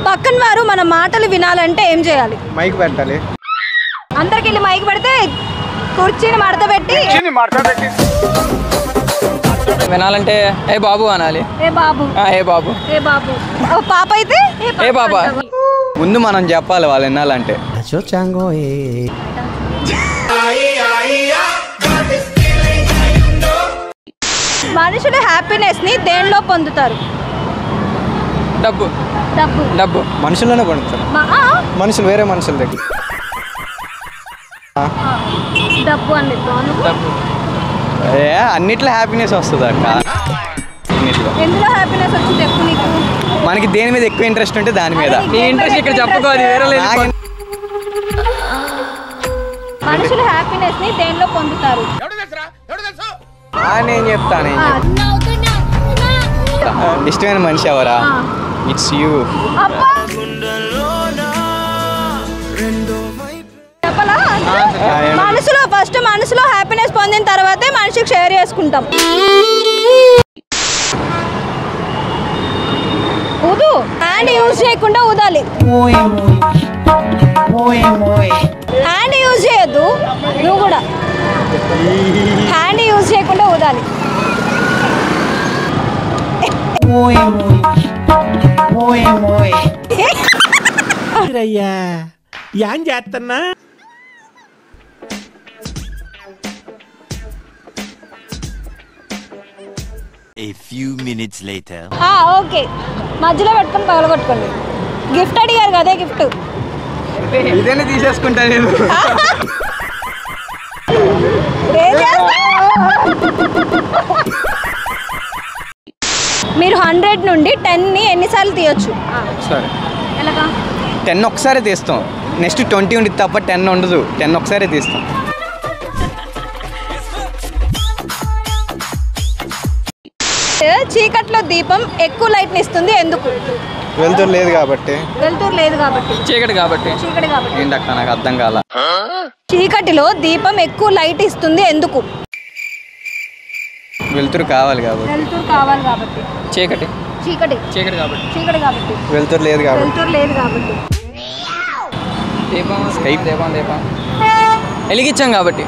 పక్కన వారు మన మాటలు వినాలంటే ఏం చేయాలి మైక్ పెట్టాలి అందరికి వెళ్ళి మైక్ పెడితే కుర్చీని మడత పెట్టి వినాలంటే ఏ బాబు అనాలి ఏ బాబు ఆ, ఏ బాబు ఏ బాబు ఓ పాప అయితే ఏ పాప? అంటావా? ముందు మనం చెప్పాలి వాళ్ళు వినాలంటే మనుషులు హ్యాపీనెస్ ని దేనిలో పొందుతారు డబ్బు డబ్బు డబ్బు మనుషుల్లోనే పడుతారు మా- ఆ, మనుషులు వేరే మనుషుల దగ్గర ఆ, డబ్బు అని చెప్పాను. డబ్బు ఏ అన్నిట్లో హ్యాపీనెస్ వస్తుంది అక్క అన్నిట్లో ఎందులో హ్యాపీనెస్ వచ్చింది ఎక్కువ నీకు మనకి దేని మీద ఎక్కువ ఇంట్రెస్ట్ ఉంటే దాని మీద అదే నీ ఇంట్రెస్ట్ ఇక్కడ చెప్పుకో అది వేరే లేదు నాకు- మనుషులు హ్యాపీనెస్ ని దేనిలో పొందుతారు ఆ, నేను చెప్తాను నేను ఆ, చెప్తా. ఇష్టమైన మనిషి ఎవరా ఆ. ఇట్స్ యూ అబ్బా చెప్పలా మనసులో ఫస్ట్ మనసులో హ్యాపీనెస్ పొందిన తర్వాతే మనిషికి షేర్ చేసుకుంటాం ఊదు హ్యాండ్ యూజ్ చేయకుండా ఊదాలి హ్యాండ్ యూజ్ చేయొద్దు నువ్వు కూడా హ్యాండ్ యూజ్ చేయకుండా ఊదాలి అయ్యా యాన్ చేస్తున్నా A few minutes later. ఆ, ఓకే మధ్యలో పెట్టుకొని పగలగొట్టుకోండి గిఫ్ట్ అడిగారు కదే గిఫ్ట్ ఇదేనే తీసేసుకుంటా నేను ఏం చేస్తా? మీరు హండ్రెడ్ నుండి టెన్ని ఎన్నిసార్లు తీయొచ్చు సరే ఎలాగా టెన్ ఒకసారి తీస్తాం నెక్స్ట్ ట్వంటీ ఉండి తప్ప టెన్ ఉండదు టెన్ ఒకసారి తీస్తాం చీకట్లో దీపం ఎక్కువ లైట్ ఇస్తుంది ఎందుకు వెళ్తురు లేదు కాబట్టి వెలుతురు లేదు కాబట్టి చీకటి కాబట్టి చీకటి కాబట్టి ఏంటక్క నాకు అర్థం కాల చీకటిలో దీపం ఎక్కువ లైట్ ఇస్తుంది ఎందుకు వెళ్తురు కావాలి కాబట్టి వెలుతురు కావాలి కాబట్టి చీకటి చీకటి చీకటి కాబట్టి చీకటి కాబట్టి వెళ్తురు లేదు కాబట్టి వెలుతురు లేదు కాబట్టి దీపం దీపం దీపం వెలిగించాం కాబట్టి